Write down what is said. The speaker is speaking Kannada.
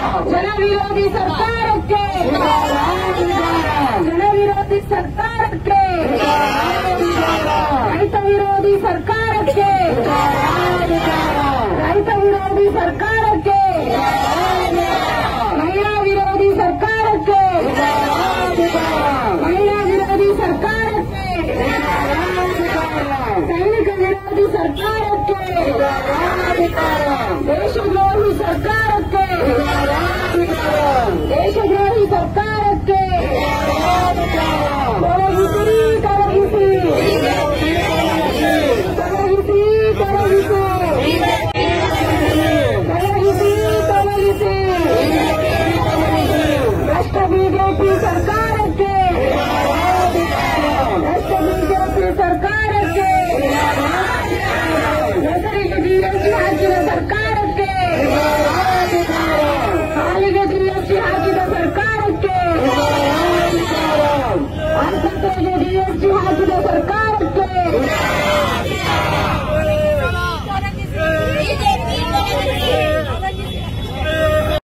ಜನ ವಿರೋಧಿ ಸರ್ಕಾರಕ್ಕೆ ಜನ ವಿರೋಧಿ ಸರ್ಕಾರಕ್ಕೆ ರೈತ ವಿರೋಧಿ ಸರ್ಕಾರಕ್ಕೆ ರೈತ ವಿರೋಧಿ ಸರ್ಕಾರಕ್ಕೆ ಮಹಿಳಾ ವಿರೋಧಿ ಸರ್ಕಾರಕ್ಕೆ ಮಹಿಳಾ ವಿರೋಧಿ ಸರ್ಕಾರಕ್ಕೆ ಸೈನಿಕ ವಿರೋಧಿ ಸರ್ಕಾರಕ್ಕೆ ದೇಶದ್ರೋಹಿ ಸರ್ಕಾರಕ್ಕೆ ದೇಶದ್ರೋಹಿ ಸರ್ಕಾರಕ್ಕೆ ತೊಲಗಿಸಿ ತೊಲಗಿಸಿ ತೊಲಗಿಸಿ ತೊಲಗಿಸಿ ತೊಲಗಿಸಿ ತೊಲಗಿಸಿ ಭ್ರಷ್ಟ ಬಿಜೆಪಿ ಸರ್ಕಾರಕ್ಕೆ ಭ್ರಷ್ಟ ಬಿಜೆಪಿ ಸರ್ಕಾರಕ್ಕೆ ಹೆಸರಿಗೆ ಜಿಎಸ್ಟಿ ಹಾಕಿದ ಸರ್ಕಾರಕ್ಕೆ ಹಾಲಿಗೆ ಜಿಎಸ್ಟಿ ಹಾಕಿದ ಸರ್ಕಾರಕ್ಕೆ ಆಸ್ಪತ್ರೆಗೆ ಜಿಎಸ್ಟಿ ಹಾಕಿದ ಸರ್ಕಾರ